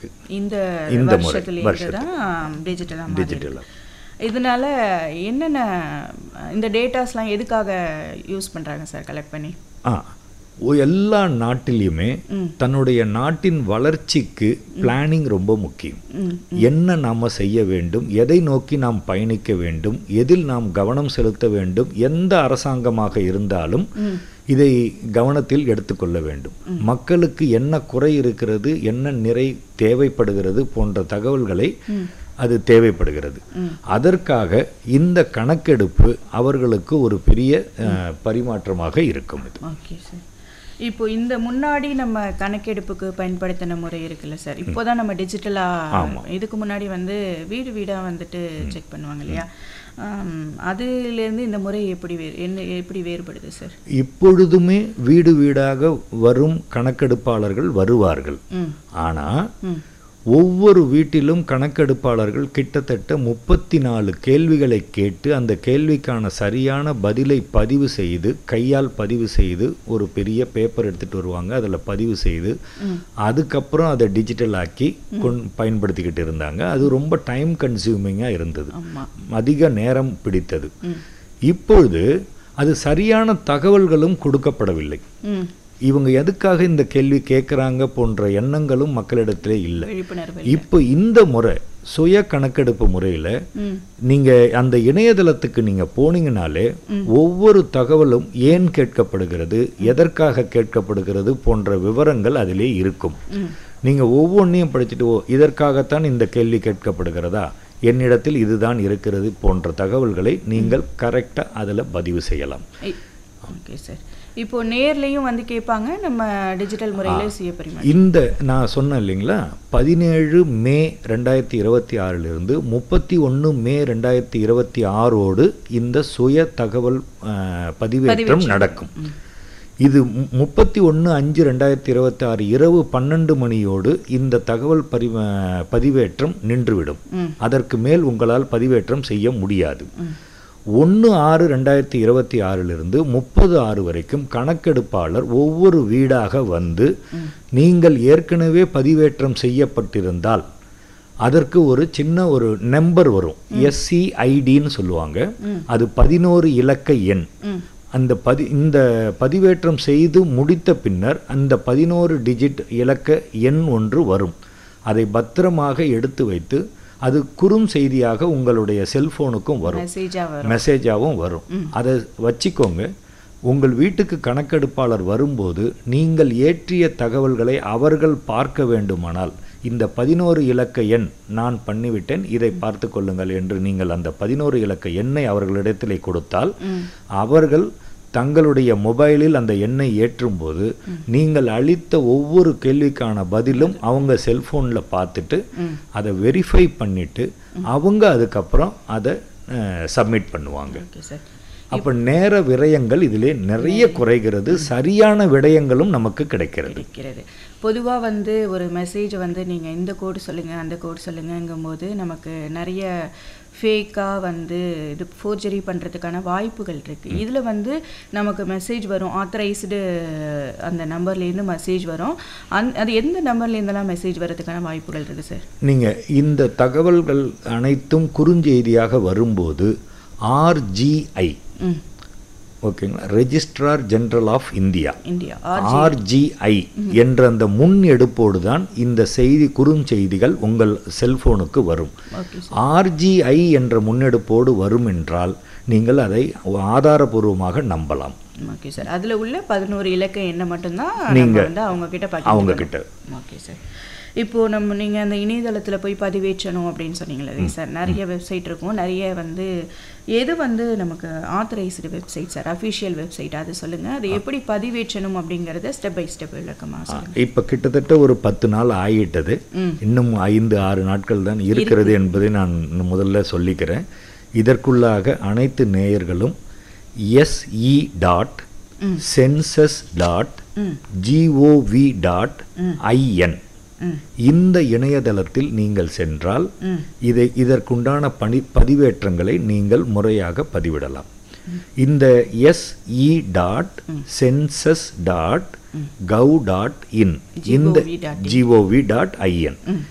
இருக்கு இந்த இந்த முறை, வருஷத்துலேருந்து வருஷத்துல. தான் டிஜிட்டலாக டிஜிட்டலா. இதனால என்னென்ன இந்த டேட்டாஸ்லாம் எதுக்காக யூஸ் பண்ணுறாங்க சார் கலெக்ட் பண்ணி ஆ ஒ- எல்லா நாட்டிலையுமே தன்னுடைய நாட்டின் வளர்ச்சிக்கு பிளானிங் ரொம்ப முக்கியம் ம் என்ன நாம் செய்ய வேண்டும் எதை நோக்கி நாம் பயணிக்க வேண்டும் எதில் நாம் கவனம் செலுத்த வேண்டும் எந்த அரசாங்கமாக இருந்தாலும் இதை கவனத்தில் எடுத்துக்கொள்ள வேண்டும் மக்களுக்கு என்ன குறை இருக்கிறது என்ன நிறை தேவைப்படுகிறது போன்ற தகவல்களை அது தேவைப்படுகிறது அதற்காக இந்த கணக்கெடுப்பு அவர்களுக்கு ஒரு பெரிய அஹ், பரிமாற்றமாக இருக்கும் இது ஓகே சார் இப்போ இந்த முன்னாடி நம்ம கணக்கெடுப்புக்கு பயன்படுத்தின முறை இருக்குல்ல சார் இப்போதான் நம்ம டிஜிட்டலா இதுக்கு முன்னாடி வந்து வீடு வீடா வந்துட்டு செக் பண்ணுவாங்க இல்லையா ஆம், அதுலேருந்து இந்த முறை எப்படி வே என்ன எப்படி வேறுபடுது சார் இப்பொழுதுமே வீடு வீடாக வரும் கணக்கெடுப்பாளர்கள் வருவார்கள் ம் ஆனா ம் ஒவ்வொரு வீட்டிலும் கணக்கெடுப்பாளர்கள் கிட்டத்தட்ட முப்பத்தி நாலு கேள்விகளை கேட்டு அந்த கேள்விக்கான சரியான பதிலை பதிவு செய்து கையால் பதிவு செய்து ஒரு பெரிய பேப்பர் எடுத்துட்டு வருவாங்க அதில் பதிவு செய்து அதுக்கப்புறம் அதை டிஜிட்டல் ஆக்கி கொண் பயன்படுத்திக்கிட்டு இருந்தாங்க அது ரொம்ப டைம் கன்சியூமிங்காக இருந்தது ஆமா அதிக நேரம் பிடித்தது ம் இப்பொழுது அது சரியான தகவல்களும் கொடுக்கப்படவில்லை ம் இவங்க எதுக்காக இந்த கேள்வி கேட்குறாங்க போன்ற எண்ணங்களும் மக்களிடத்திலே இல்லை விழிப்புணர்வு இப்போ இந்த முறை சுய கணக்கெடுப்பு முறையில் ம் நீங்கள் அந்த இணையதளத்துக்கு நீங்கள் போனீங்கனாலே ஒவ்வொரு தகவலும் ஏன் கேட்கப்படுகிறது எதற்காக கேட்கப்படுகிறது போன்ற விவரங்கள் அதிலே இருக்கும் நீங்கள் ஒவ்வொன்றையும் படிச்சுட்டு ஓ இதற்காகத்தான் இந்த கேள்வி கேட்கப்படுகிறதா என்னிடத்தில் இதுதான் இருக்கிறது போன்ற தகவல்களை நீங்கள் கரெக்டாக அதில் பதிவு செய்யலாம் ஓகே சார் இப்போ நேர்லயும் வந்து கேட்பாங்க நம்ம டிஜிட்டல் முறையில சுய பரிமாற்றம் இந்த நான் சொன்னேன் இல்லைங்களா பதினேழு மே ரெண்டாயிரத்தி இருபத்தி ஆறிலிருந்து முப்பத்தி ஒன்று மே ரெண்டாயிரத்தி இருபத்தி ஆறோடு இந்த சுய தகவல் அஹ், பதிவேற்றம் நடக்கும் இது மு- முப்பத்தி ஒன்று அஞ்சு ரெண்டாயிரத்தி இருபத்தி ஆறு இரவு பன்னெண்டு மணியோடு இந்த தகவல் பரி அஹ், பதிவேற்றம் நின்றுவிடும் அதற்கு மேல் உங்களால் பதிவேற்றம் செய்ய முடியாது ஒன்று ஆறு ரெண்டாயிரத்தி இருபத்தி ஆறிலிருந்து முப்பது ஆறு வரைக்கும் கணக்கெடுப்பாளர் ஒவ்வொரு வீடாக வந்து நீங்கள் ஏற்கனவே பதிவேற்றம் செய்யப்பட்டிருந்தால் அதற்கு ஒரு சின்ன ஒரு நம்பர் வரும் எஸ்சிஐடின்னு சொல்லுவாங்க அது பதினோரு இலக்க எண் அந்த பதி இந்த பதிவேற்றம் செய்து முடித்த பின்னர் அந்த பதினோரு டிஜிட் இலக்க எண் ஒன்று வரும் அதை பத்திரமாக எடுத்து வைத்து அது குறும் செய்தியாக உங்களுடைய செல்போனுக்கும் வரும் மெசேஜா வரும் மெசேஜாகவும் வரும் அதை வச்சுக்கோங்க உங்கள் வீட்டுக்கு கணக்கெடுப்பாளர் வரும்போது நீங்கள் ஏற்றிய தகவல்களை அவர்கள் பார்க்க வேண்டுமானால் இந்த பதினோரு இலக்க எண் நான் பண்ணிவிட்டேன் இதை பார்த்து கொள்ளுங்கள் என்று நீங்கள் அந்த பதினோரு இலக்க எண்ணை அவர்களிடத்திலே கொடுத்தால் அவர்கள் தங்களுடைய மொபைலில் அந்த எண்ணை ஏற்றும்போது நீங்கள் அளித்த ஒவ்வொரு கேள்விக்கான பதிலும் அவங்க செல்போனில் பார்த்துட்டு அதை வெரிஃபை பண்ணிட்டு அவங்க அதுக்கப்புறம் அதை சப்மிட் பண்ணுவாங்க ஓகே சார் அப்ப நேர விரயங்கள் இதிலே நிறைய குறைகிறது சரியான விடயங்களும் நமக்கு கிடைக்கிறது இருக்கிறது பொதுவா வந்து ஒரு மெசேஜ் வந்து நீங்க இந்த கோடு சொல்லுங்க அந்த கோடு சொல்லுங்கங்கும்போது நமக்கு நிறைய ஃபேக்காக வந்து இது ஃபோர்ஜரி பண்ணுறதுக்கான வாய்ப்புகள் இருக்குது இதில் வந்து நமக்கு மெசேஜ் வரும் ஆத்தரைஸ்டு அந்த நம்பர்லேருந்து மெசேஜ் வரும் அந் அது எந்த நம்பர்லேருந்தெல்லாம் மெசேஜ் வர்றதுக்கான வாய்ப்புகள் இருக்குது சார் நீங்க இந்த தகவல்கள் அனைத்தும் குறுஞ்செய்தியாக வரும்போது ஆர்ஜிஐ ம் ஓகேங்களா registrar general of India India RGI என்ற அந்த முன் எடுப்போடு தான் இந்த செய்தி குறுஞ்செய்திகள் உங்கள் செல்போனுக்கு வரும் ஓகே ஆர்ஜிஐ என்ற முன்னெடுப்போடு வரும் என்றால் நீங்கள் அதை ஆதாரபூர்வமாக நம்பலாம் ஓகே சார் அதில் உள்ள பதினோரு இலக்க எண்ணை மட்டும்தான் நீங்க- நம்ம வந்து அவங்க கிட்ட பகிர்ந்து அவங்க கொள்ளணும். கிட்ட ஓகே சார் இப்போ நம்ம நீங்கள் அந்த இணையதளத்தில் போய் பதிவேற்றணும் அப்படின்னு சொன்னீங்களே சார் நிறைய வெப்சைட் இருக்கும் நிறைய வந்து எது வந்து நமக்கு authorised website sir official website அது சொல்லுங்கள் அது எப்படி பதிவேற்றணும் அப்படிங்கிறத ஸ்டெப் பை ஸ்டெப் விளக்கமாக சொல்லுங்கள் இப்போ கிட்டத்தட்ட ஒரு பத்து நாள் ஆகிட்டது இன்னும் ஐந்து ஆறு நாட்கள் தான் இருக்கிறது என்பதை நான் முதல்ல சொல்லிக்கிறேன் இதற்குள்ளாக அனைத்து நேயர்களும் S E dot census dot G O V dot I N இந்த இணையதளத்தில் நீங்கள் சென்றால் இதை இதற்குண்டான பணி பதிவேற்றங்களை நீங்கள் முறையாக பதிவிடலாம் இந்த S E dot census dot gov dot in இந்த GOV.in. Gov dot IN